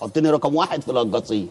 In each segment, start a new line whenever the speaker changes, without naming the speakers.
حطني رقم واحد في الهجاصين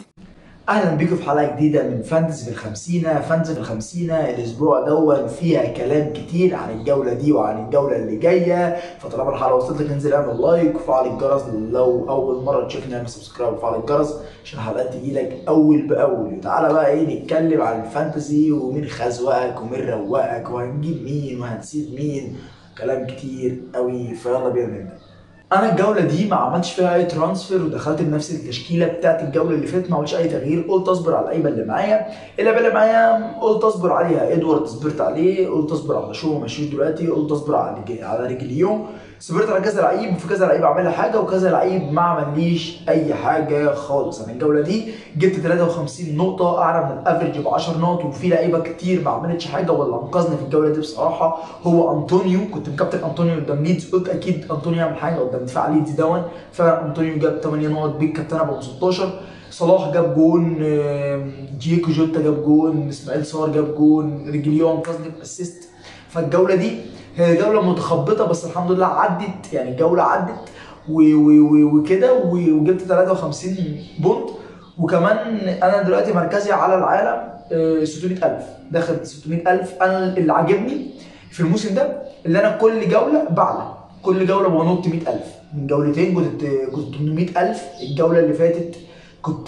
اهلا بيكم في حلقه جديده من فانتزي بالخمسينه فانتزي بالخمسينه الاسبوع دون فيها كلام كتير عن الجوله دي وعن الجوله اللي جايه فطالما الحلقه وصلت لك انزل اعمل لايك وفعل الجرس لو اول مره تشوفني اعمل سبسكرايب وفعل الجرس عشان الحلقات تجي لك اول باول وتعالى بقى ايه نتكلم عن الفانتزي ومين خزوقك ومين روقك وهنجيب مين وهنسيب مين كلام كتير قوي فيلا بينا نبدا انا الجوله دي ما عملتش فيها اي ترانسفير ودخلت بنفس التشكيله بتاعت الجوله اللي فاتت ما عملتش اي تغيير قلت اصبر على اللعيبه اللي معايا اللعيبه اللي معايا قلت اصبر عليها ادوارد صبرت عليه قلت اصبر على شو ماشي دلوقتي قلت اصبر على رجل على رجليهم صبرت على كذا لعيب وفي كذا لعيب عمل لي حاجه وكذا لعيب ما عمليش اي حاجه خالص انا الجوله دي جبت 53 نقطه اعلى من الافرج ب 10 نقط وفي لعيبه كتير ما عملتش حاجه واللي انقذني في الجوله دي بصراحه هو انطونيو كنت مكابتن انطونيو قدام ليدز قلت اكيد انطونيو يعمل حاجه قدام دفاع ليدز دون فانطونيو جاب 8 نقط بالكابتنه ب 16 صلاح جاب جون آم، دييكو جوتا جاب جون اسماعيل صار جاب جون رجليو انقذني باسيست فالجوله دي هي جوله متخبطه بس الحمد لله عدت يعني الجوله عدت و- و- و- وكده و- وجبت 53 بونت وكمان انا دلوقتي مركزي على العالم آه، 600000 داخل 600000 انا اللي عاجبني في الموسم ده اللي انا كل جوله بعلى كل جوله بنط 100000 من جولتين كنت كنت 800000 الجوله اللي فاتت كنت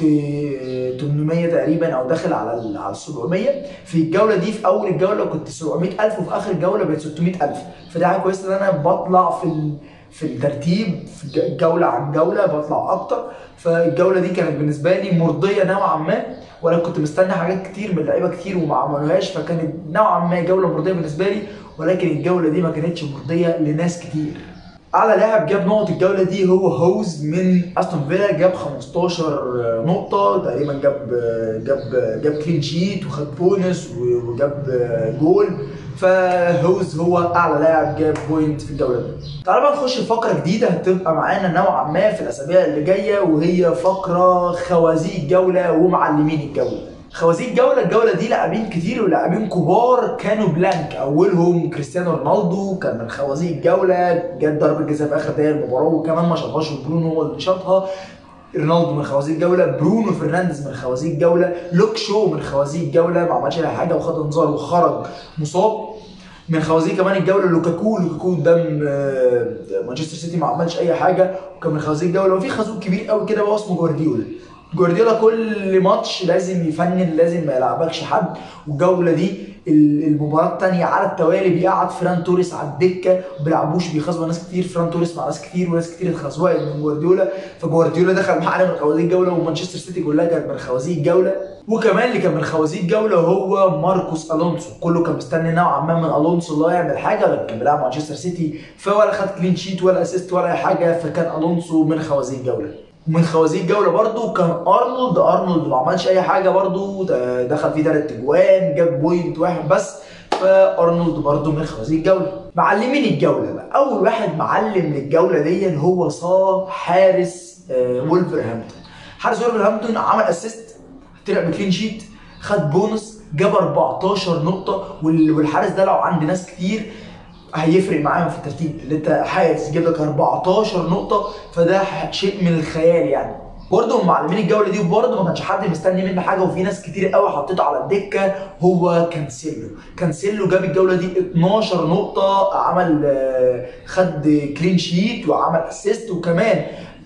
800 تقريبا او داخل على ال على 700 في الجوله دي في اول الجوله كنت 700000 وفي اخر الجوله بقت 600000 فده حاجه كويسه ان انا بطلع في ال في الترتيب في ج- جوله عن جوله بطلع اكتر فالجوله دي كانت بالنسبه لي مرضيه نوعا ما وانا كنت مستني حاجات كتير من لعيبه كتير وما عملوهاش فكانت نوعا ما جوله مرضيه بالنسبه لي ولكن الجوله دي ما كانتش مرضيه لناس كتير اعلى لاعب جاب نقط الجوله دي هو هوز من استون فيلا جاب 15 نقطه تقريبا جاب جاب جاب كلين شيت وخد بونس وجاب جول فهوز هو اعلى لاعب جاب بوينت في الجوله دي تعالى بقى نخش في فقره جديده هتبقى معانا نوعا ما في الاسابيع اللي جايه وهي فقره خوازيق الجوله ومعلمين الجوله خوازيق الجوله الجوله دي لاعبين كتير ولاعبين كبار كانوا بلانك اولهم كريستيانو رونالدو كان من خوازيق الجوله جت ضربه جزاء في اخر دقيقه المباراه وكمان ما شاطهاش برونو هو اللي شاطها رونالدو من خوازيق الجوله برونو فرنانديز من خوازيق الجوله لوك شو من خوازيق الجوله ما عملش اي حاجه وخد انذار وخرج مصاب من خوازيق كمان الجوله لوكاكو لوكاكو قدام آه، مانشستر سيتي ما عملش اي حاجه وكان من خوازيق الجوله وفي خازوق كبير قوي كده بقى اسمه جوارديولا جوارديولا كل ماتش لازم يفنن لازم ما يلعبكش حد والجوله دي ال- المباراه الثانيه على التوالي بيقعد فران توريس على الدكه ما بيلعبوش بيخزوا ناس كتير فران توريس مع ناس كتير وناس كتير اتخزوقت من جوارديولا فجوارديولا دخل معانا من خوازيق الجوله ومانشستر سيتي كلها كانت من خوازيق الجوله وكمان اللي كان من خوازيق الجوله هو ماركوس الونسو كله كان مستني نوعا ما من الونسو اللي هو يعمل حاجه لكن كان بيلعب مانشستر سيتي فولا خد كلين شيت ولا اسيست ولا اي حاجه فكان الونسو من خوازيق الجوله ومن خوازيق الجوله برضو كان ارنولد ارنولد ما عملش اي حاجه برضو ده دخل فيه ثلاث اجوان جاب بوينت واحد بس فارنولد برضو من خوازيق الجوله معلمين الجوله بقى اول واحد معلم للجوله دي هو صلاح حارس آه، وولفرهامبتون حارس وولفرهامبتون عمل اسيست طلع بكلين شيت خد بونص جاب 14 نقطه وال- والحارس ده لو عند ناس كتير هيفرق معاهم في الترتيب اللي انت حارس يجيب لك 14 نقطه فده ح- شيء من الخيال يعني برضه من معلمين الجوله دي وبرضه ما كانش حد مستني منه حاجه وفي ناس كتير قوي حطيته على الدكه هو كانسيلو كانسيلو جاب الجوله دي 12 نقطه عمل آه، خد كلين شيت وعمل اسيست وكمان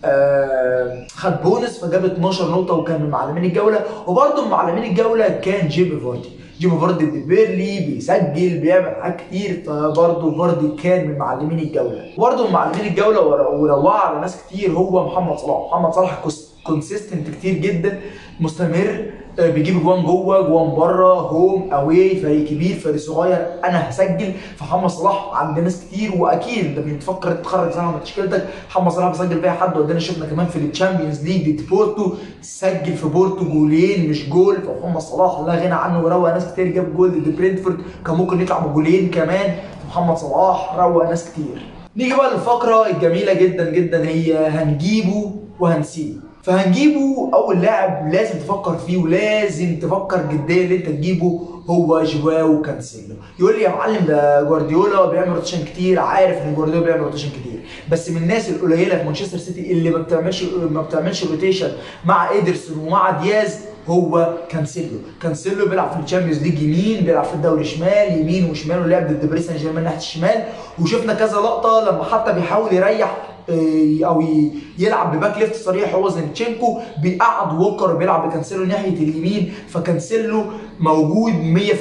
آه، خد بونس فجاب 12 نقطه وكان من معلمين الجوله وبرضه من معلمين الجوله كان جيمي فاردي جيمي فاردي بيبيرلي بيسجل بيعمل حاجات كتير فبرضه فاردي كان من معلمين الجوله برضه من معلمين الجوله ور- وروعه على ناس كتير هو محمد صلاح محمد صلاح كونسيستنت كتير جدا مستمر آه، بيجيب جوان جوه جوان بره هوم اواي فريق كبير فريق صغير انا هسجل فمحمد صلاح عند ناس كتير واكيد انت بتفكر تتخرج سنه من تشكيلتك محمد صلاح بيسجل فيها حد ودانا شفنا كمان في الشامبيونز ليج ضد بورتو سجل في بورتو جولين مش جول فمحمد صلاح لا غنى عنه وروق ناس كتير جاب جول ضد برينتفورد كان ممكن يطلع بجولين كمان محمد صلاح روق ناس كتير نيجي بقى للفقره الجميله جدا جدا هي هنجيبه وهنسيبه فهنجيبه اول لاعب لازم تفكر فيه ولازم تفكر جديا ان انت تجيبه هو جواو كانسيلو يقول لي يا معلم ده جوارديولا بيعمل روتيشن كتير عارف ان جوارديولا بيعمل روتيشن كتير بس من الناس القليله في مانشستر سيتي اللي ما بتعملش ما بتعملش روتيشن مع ايدرسون ومع دياز هو كانسيلو كانسيلو بيلعب في الشامبيونز ليج يمين بيلعب في الدوري شمال يمين وشمال ولعب ضد باريس سان جيرمان ناحيه الشمال وشفنا كذا لقطه لما حتى بيحاول يريح آه، او ي- يلعب بباك ليفت صريح هو زينتشينكو بيقعد ووكر بيلعب بكانسيلو ناحيه اليمين فكانسيلو موجود 100%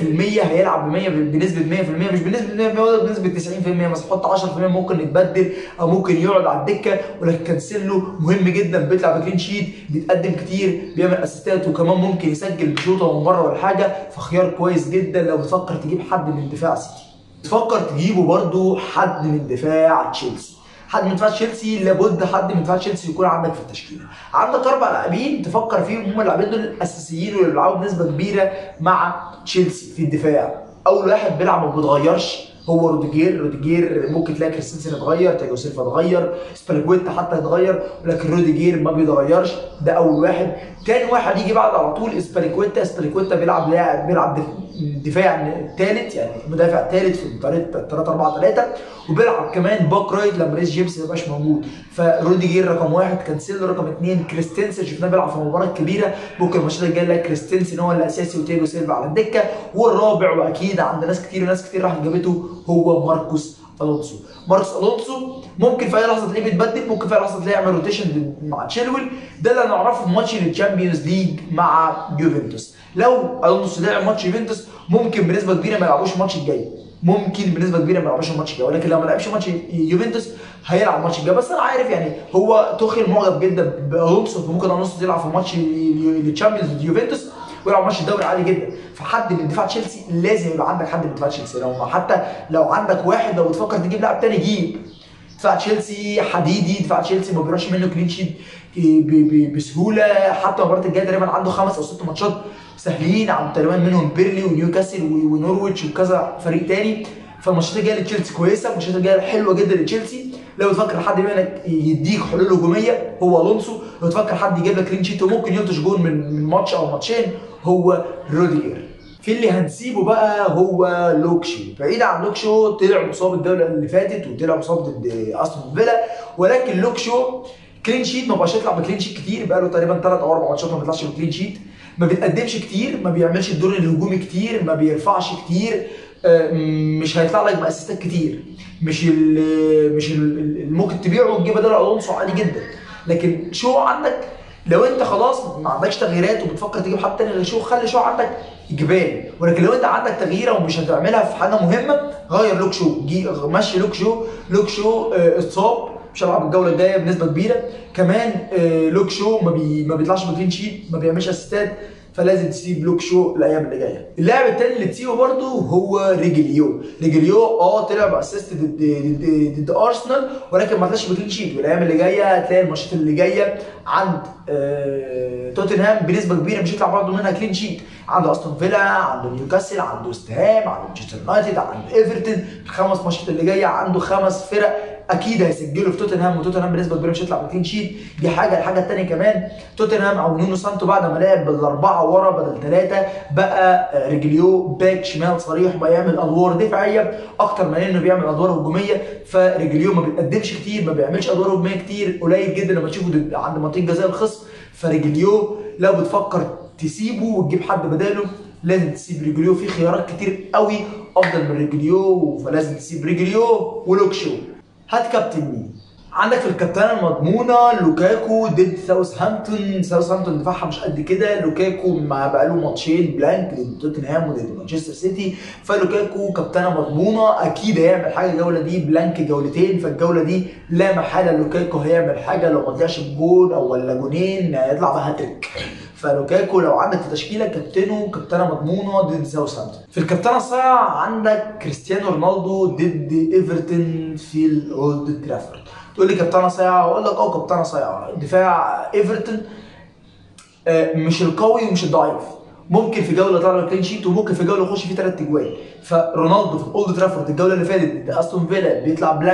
هيلعب ب 100 بنسبه 100% مش بنسبه 100% ولا بنسبه 90% بس حط 10% ممكن يتبدل او ممكن يقعد على الدكه ولكن كانسيلو مهم جدا بيطلع بكلين شيت بيتقدم كتير بيعمل اسيستات وكمان ممكن يسجل بشوطه من بره ولا حاجه فخيار كويس جدا لو بتفكر تجيب حد من دفاع سيتي تفكر تجيبه برضو حد من دفاع تشيلسي حد من دفاع تشيلسي لابد حد من دفاع تشيلسي يكون عندك في التشكيله عندك اربع لاعبين تفكر فيهم هم اللاعبين دول الاساسيين واللي بيلعبوا بنسبه كبيره مع تشيلسي في الدفاع اول واحد بيلعب ما بيتغيرش هو روديجير روديجير ممكن تلاقي كريستنسن اتغير تياجو سيلفا اتغير سبالكويتا حتى اتغير ولكن روديجير ما بيتغيرش ده اول واحد تاني واحد يجي بعد على طول اسباليكويتا اسباليكويتا بيلعب لاعب بيلعب دف- دفاع ثالث يعني مدافع ثالث في طريقه 3 4 3 وبيلعب كمان باك رايت لما ريس جيمس ما يبقاش موجود فروديجير رقم واحد كانسيلو رقم اثنين كريستنسن شفناه بيلعب في مباراه كبيره ممكن الماتشات الجايه نلاقي كريستنسن هو الاساسي وتياجو سيلفا على الدكه والرابع واكيد عند ناس كتير وناس كتير راح جابته هو ماركوس الونسو ماركوس الونسو ممكن في اي لحظه تلاقيه بيتبدل ممكن في اي لحظه تلاقيه يعمل روتيشن مع تشيلويل ده اللي هنعرفه في ماتش الشامبيونز ليج مع يوفنتوس لو الونسو لعب ماتش يوفنتوس ممكن بنسبه كبيره ما يلعبوش الماتش الجاي ممكن بنسبه كبيره ما يلعبوش الماتش الجاي ولكن لو ما لعبش ماتش يوفنتوس هيلعب الماتش الجاي بس انا عارف يعني هو توخيل معجب جدا بالونسو فممكن الونسو يلعب في ماتش الشامبيونز ضد يوفنتوس ويلعب ماتش الدوري عادي جدا فحد من دفاع تشيلسي لازم يبقى عندك حد من دفاع تشيلسي لو حتى لو عندك واحد لو بتفكر تجيب لاعب تاني جيب دفاع تشيلسي حديدي دفاع تشيلسي ما بيروحش منه كلين شيت ب- ب- بسهوله حتى المباراه الجايه تقريبا عنده خمس او ست ماتشات سهلين عن تقريبا منهم بيرلي ونيوكاسل و- ونورويتش وكذا فريق تاني فالماتشات الجايه لتشيلسي كويسه الماتشات الجايه حلوه جدا لتشيلسي لو تفكر حد منك يديك حلول هجوميه هو الونسو لو تفكر حد يجيب لك كلين شيت وممكن ينتج جول من من ماتش او ماتشين هو روديجر في اللي هنسيبه بقى هو لوكشو بعيد عن لوكشو طلع مصاب الجوله اللي فاتت وطلع مصاب ضد استون فيلا ولكن لوكشو كلين شيت ما بقاش يطلع بكلين شيت كتير بقى له تقريبا ثلاث او اربع ماتشات ما بيطلعش بكلين شيت ما بيتقدمش كتير ما بيعملش الدور الهجومي كتير ما بيرفعش كتير آه، مش هيطلع لك باسيستات كتير مش ال مش ال- اللي ممكن تبيعه وتجيب بدل الونسو عادي جدا لكن شو عندك لو انت خلاص ما عندكش تغييرات وبتفكر تجيب حد تاني غير شو خلي شو عندك اجباري ولكن لو انت عندك تغييره ومش هتعملها في حاجه مهمه غير لوك شو جي مشي لوك شو لوك شو اه، اتصاب مش هيلعب الجوله الجايه بنسبه كبيره كمان اه، لوك شو ما, بي ما بيطلعش بكلين شيت ما بيعملش اسيستات فلازم تسيب لوك شو الايام اللي جايه اللاعب التاني اللي تسيبه برده هو ريجليو ريجليو اه طلع باسيست ضد ضد ضد ارسنال ولكن ما طلعش بكلين شيت والايام اللي جايه هتلاقي الماتشات اللي جايه عند آه، توتنهام بنسبه كبيره مش هيطلع برضه منها كلين شيت عنده استون فيلا عنده نيوكاسل عنده وست هام عنده مانشستر يونايتد عنده ايفرتون الخمس ماتشات اللي جايه عنده خمس فرق اكيد هيسجلوا في توتنهام وتوتنهام بنسبه كبيره مش هيطلع بكلين شيت دي حاجه الحاجه الثانيه كمان توتنهام او نونو سانتو بعد ما لعب بالاربعه ورا بدل ثلاثه بقى آه، رجليو باك شمال صريح بقى يعمل ادوار دفاعيه اكتر من انه بيعمل ادوار هجوميه فرجليو ما بيتقدمش كتير ما بيعملش ادوار هجوميه كتير قليل جدا لما تشوفه ضد- عند منطقه جزاء الخصم فرجليو لو بتفكر تسيبه وتجيب حد بداله لازم تسيب رجليو في خيارات كتير قوي افضل من رجليو فلازم تسيب رجليو ولوكشو هات كابتن مين عندك في الكابتنه المضمونه لوكاكو ضد ساوثهامبتون ساوثهامبتون دفاعها مش قد كده لوكاكو ما بقاله ماتشين بلانك ضد توتنهام وضد مانشستر سيتي فلوكاكو كابتنه مضمونه اكيد هيعمل حاجه الجوله دي بلانك جولتين فالجوله دي لا محاله لوكاكو هيعمل حاجه لو ما طلعش بجول او ولا جونين هيطلع بهاتريك فلوكاكو لو عندك في تشكيله كابتنه كابتنه مضمونه ضد ساوثهامبتون في الكابتنه الصايعه عندك كريستيانو رونالدو ضد ايفرتون في الاولد ترافورد تقول لي كابتنه صايعه اقول لك اه كابتنه صايعه دفاع ايفرتون آه، مش القوي ومش الضعيف ممكن في جوله يطلع كلين شيت وممكن في جوله يخش فيه ثلاث اجوال فرونالدو في الاولد ترافورد الجوله اللي فاتت ضد استون فيلا بيطلع بلانك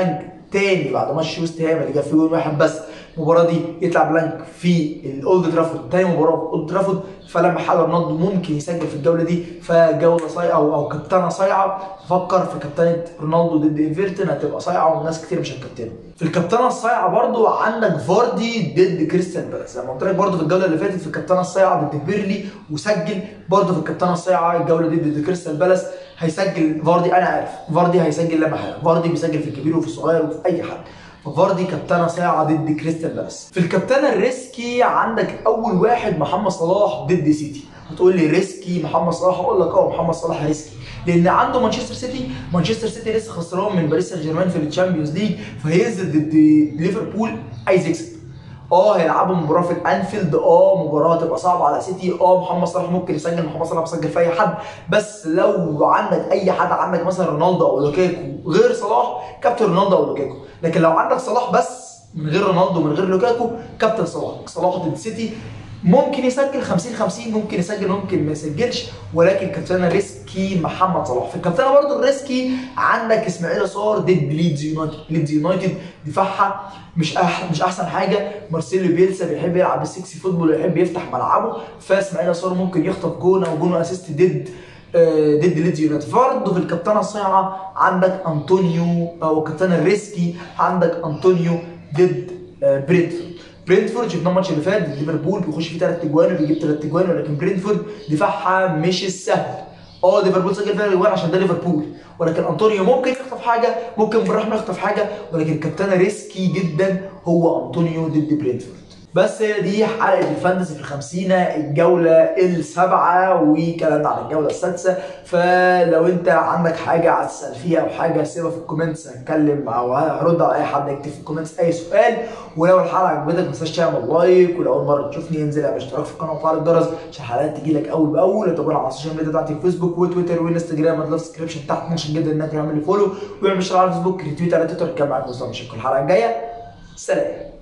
تاني بعد ماتش ويست هام اللي جاب فيه جول واحد بس المباراه دي يطلع بلانك في الاولد ترافورد تاني مباراه في اولد ترافورد فلما حال رونالدو ممكن يسجل في الجوله دي فجوله صايعه او او كابتنه صايعه فكر في كابتنه رونالدو ضد ايفرتون هتبقى صايعه وناس كتير مش هتكابتنه في الكابتنه الصايعه برضو عندك فاردي ضد كريستيان بالاس زي ما قلت لك برضو في الجوله اللي فاتت في الكابتنه الصايعه ضد بيرلي وسجل برضو في الكابتنه الصايعه الجوله دي ضد كريستيان بالاس هيسجل فاردي انا عارف فاردي هيسجل لما حاجه فاردي بيسجل في الكبير وفي الصغير وفي اي حد ففاردي كابتنه صايعه ضد كريستال بالاس في الكابتنه الريسكي عندك اول واحد محمد صلاح ضد سيتي هتقول لي ريسكي محمد صلاح اقول لك اه محمد صلاح ريسكي لان عنده مانشستر سيتي مانشستر سيتي لسه خسران من باريس سان جيرمان في الشامبيونز ليج فهينزل ضد ليفربول عايز يكسب اه هيلعبوا مباراه في الانفيلد اه مباراه تبقى صعبه على سيتي اه محمد صلاح ممكن يسجل محمد صلاح بيسجل في اي حد بس لو عندك اي حد عندك مثلا رونالدو او لوكاكو غير صلاح كابتن رونالدو او لوكاكو لكن لو عندك صلاح بس من غير رونالدو من غير لوكاكو كابتن صلاح صلاح ضد سيتي ممكن يسجل 50 50 ممكن يسجل ممكن ما يسجلش ولكن كابتنه ريسكي محمد صلاح في الكابتنه برضه الريسكي عندك اسماعيل صار ضد ليدز يونايتد ليدز يونايتد دفاعها مش أح مش احسن حاجه مارسيلو بيلسا بيحب يلعب السكسي فوتبول ويحب يفتح ملعبه فاسماعيل صار ممكن يخطف جون او جون اسيست ضد آه، ضد ليدز يونايتد برضه في الكابتنه الصايعه عندك انطونيو او الكابتنه الريسكي عندك انطونيو ضد آه، برينتفورد برينتفورد شفناه الماتش اللي فات ضد ليفربول بيخش فيه ثلاث اجوان وبيجيب ثلاث اجوان ولكن برينتفورد دفاعها مش السهل اه ليفربول سجل فيها اجوان عشان ده ليفربول ولكن انطونيو ممكن يخطف حاجه ممكن بالرحمه يخطف حاجه ولكن الكابتنه ريسكي جدا هو انطونيو ضد برينتفورد بس هي دي حلقه الفانتسي في الخمسينة الجوله السابعه وكلامنا عن الجوله السادسه فلو انت عندك حاجه عايز تسال فيها او حاجه سيبها في الكومنتس هتكلم او هرد على اي حد يكتب في الكومنتس اي سؤال ولو الحلقه عجبتك ما تنساش تعمل لايك ولو اول مره تشوفني انزل اعمل اشتراك في القناه وفعل الجرس عشان الحلقات تجي لك اول باول وتابعنا على السوشيال ميديا بتاعتي فيسبوك وتويتر وانستجرام هتلاقي في الديسكربشن تحت ممكن جدا انك تعمل لي فولو واعمل اشتراك على الفيسبوك ريتويت على تويتر كان معاك مصطفى نشوفكم الحلقه الجايه سلام